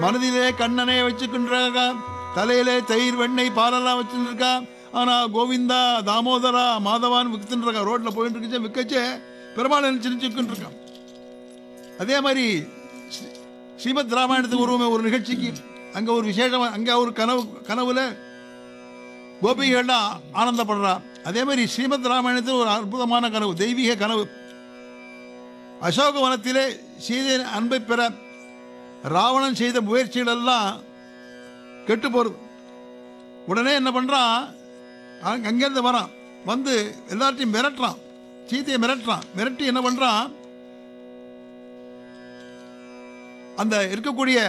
மனதிலே கண்ணனை வச்சுக்கின்றாங்க தலையிலே தயிர் வெண்ணெய் பாலெல்லாம் வச்சுருக்கா ஆனா கோவிந்தா தாமோதரா மாதவான் வித்துருக்கா ரோட்ல போயிட்டு இருக்குச்சே விற்கச்சே பெருமாள் நினைச்சுட்டு இருக்கான் அதே மாதிரி ஸ்ரீ- ஸ்ரீமத் ராமாயணத்துக்கு உருவமே ஒரு நிகழ்ச்சிக்கு அங்க ஒரு விசேஷம் அங்க ஒரு கனவு கனவுல கோபிகள்லாம் ஆனந்தப்படுறா அதே மாதிரி ஸ்ரீமத் ராமாயணத்தில் ஒரு அற்புதமான கனவு தெய்வீக கனவு அசோக வனத்திலே சீதையின் அன்பை பெற ராவணன் செய்த முயற்சிகள் எல்லாம் கெட்டு போகிறது உடனே என்ன பண்ணுறான் அங்க- அங்கேருந்து வரான் வந்து எல்லார்ட்டையும் மிரட்டுறான் சீதையை மிரட்டுறான் மிரட்டி என்ன பண்ணுறான் அந்த இருக்கக்கூடிய